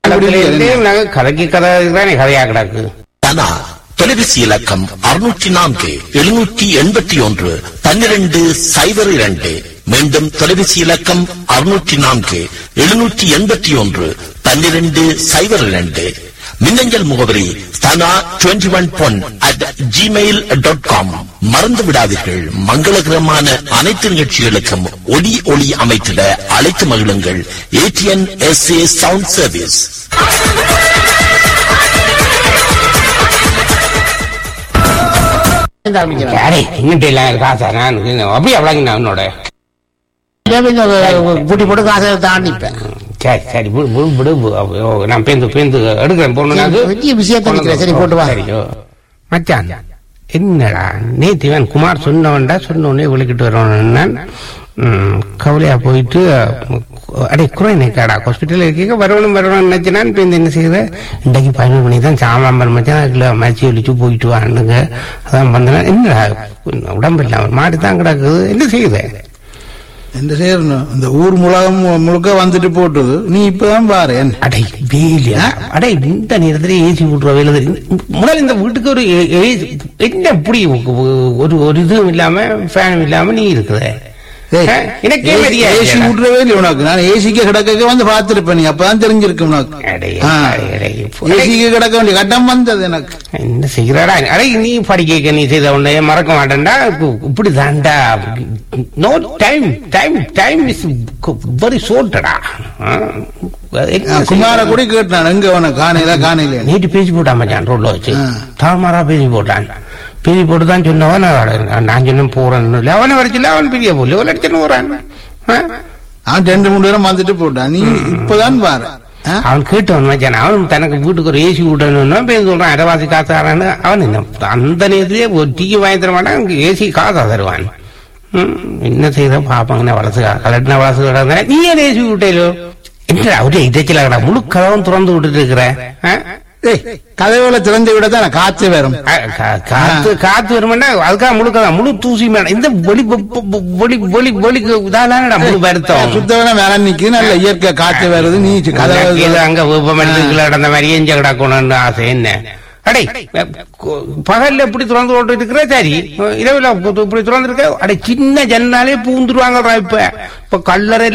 நாங்க கதைக்கு கதை தானே கதையா கிடக்கு தனா தொலைபேசி இலக்கம் அறுநூற்றி நான்கு எழுநூற்றி எண்பத்தி ஒன்று பன்னிரண்டு சைபர் இரண்டு மீண்டும் தொலைபேசி இலக்கம் அறுநூற்றி நான்கு எழுநூற்றி எண்பத்தி ஒன்று பன்னிரண்டு சைபர் இரண்டு மின்னஞ்சல் முகவரி Dhana twenty one Pon at Gmail dot com மறந்து விடாதீர்கள் மங்களகரமான அனைத்து நிகழ்ச்சிகளுக்கும் ஒலி ஒளி அமைத்திட அழைத்து மகிழுங்கள் ATN S A sound service சரி இங்கிட்ட எல்லாம் காசா நான் அப்படியே அவ்வளவு நான் உன்னோட பூட்டி போட்டு காசை தாண்டிப்பேன் சரி சரி விடு விடு விடு விடு. ஓ, நான் பேந்து பேந்து எடுக்கிறேன் பொண்ணு பெரிய விஷயத்தை நிக்கிறேன். சரி, போட்டு வா. சரியோ மச்சான் என்னடா நேத்திவன் குமார் சொன்னவன்டா சொன்ன உடனே விளக்கிட்டு வரவன் கவலையா போயிட்டு அடே குறைநேக்காடா ஹாஸ்பிட்டல் இருக்க வரணும் வரணும்னு நினைச்சினான் இப்போ என்ன செய்யுது இன்றைக்கு பதினொரு மணி தான் சாமான் மச்சான் அதுக்குள்ள மச்சி ஒழிச்சு போயிட்டு வானுங்க அதான் வந்தேன் என்னடா உடம்பு இல்லாமல் மாடு தான் கிடக்குது என்ன செய்யுது என்ன செய்யணும் இந்த ஊர் முழகம் முழுக்க வந்துட்டு போட்டுது நீ இப்பதான் பாரு என்ன அடை வேலியா அடை இந்த நேரத்துல ஏசி விட்ற வேலை முதல்ல இந்த வீட்டுக்கு ஒரு ஏ- ஏசி என்ன இப்படி ஒரு ஒரு இதுவும் இல்லாம ஃபேனும் இல்லாம நீ இருக்குத எனக்கே மரியாதை ஏசி இல்லடா. விட்றவே இல்லை உனக்கு நான் ஏசிக்கு கிடக்க வந்து பார்த்திருப்பேன் நீ அப்பதான் தெரிஞ்சிருக்கும் உனக்கு அடே, ஆ. அடே, அடே. ஏசிக்கு கிடக்க வேண்டிய கட்டம் வந்தது எனக்கு என்ன செய்கிறாடா அடே நீ படிக்க நீ செய்த உடனே மறக்க மாட்டேன்டா இப்ப- இப்படி தாண்டா no time time time is very ஷோர்ட்டடா குமார கூட கேட்டான் எங்க உனக்கு காணையில காணையில நேற்று பேசி போட்டான் மச்சான் ரோட்ல வச்சு ஆ. தாமாரா பேசி போட்டான் பேசி போட்டு தான் சொன்னவன் நான் நான் சொன்னேன் போறேன்னு இல்லை அவனை வரைச்சில அவன் பெரிய போல ஒரு அடிச்சுன்னு போறான் ஆ? அவன் ரெண்டு மூணு நேரம் வந்துட்டு போட்டான் நீ இப்பதான் பாரு ஆ? அவன் கேட்டவன் மச்சான் அவன் தனக்கு வீட்டுக்கு ஒரு ஏசி விட்டணும்னா பேர் சொல்றான் அரைவாசி காசு தரான்னு அவன் என்ன அந்த நேரத்திலேயே ஒரு டீ வாங்கி தர மாட்டான் அங்க ஏசி காசா தருவான் ம், என்ன செய்த பாப்பாங்க வளசு கலட்டின வளசு கிடந்தா நீ ஏன் ஏசி விட்டேலோ என்ன அவரே இதைக்கல கடா முழு கதவும் திறந்து விட்டுட்டு இருக்கிற ஆ? ஏய், கதவுல திறந்து விட தான் காத்து வரும் கா- கா- காத்து காத்து வருமாண்டா அதுக்காக முழுக்க முழு தூசி மேடம் இந்த ஒளி பொ- பொ- பொ- ஒளி ஒளி ஒளிக்கு இதாலானடா முழு வருத்தம் சுத்தவன மேல நிக்குது நல்ல இயற்கை காத்து வருது நீ எனக்கு கதவு இது அங்க வெப்பமண்டலத்துல நடந்த மாதிரி எஞ்ச கிடக்கணும்னு ஆசை என்ன அடே கு- பகல்ல இப்படி திறந்து போட்டு இருக்கிற சரி இரவுல இப்படி திறந்து இருக்க அடே சின்ன ஜன்னாலே பூந்துருவாங்கடா இப்ப இப்ப கல்லறை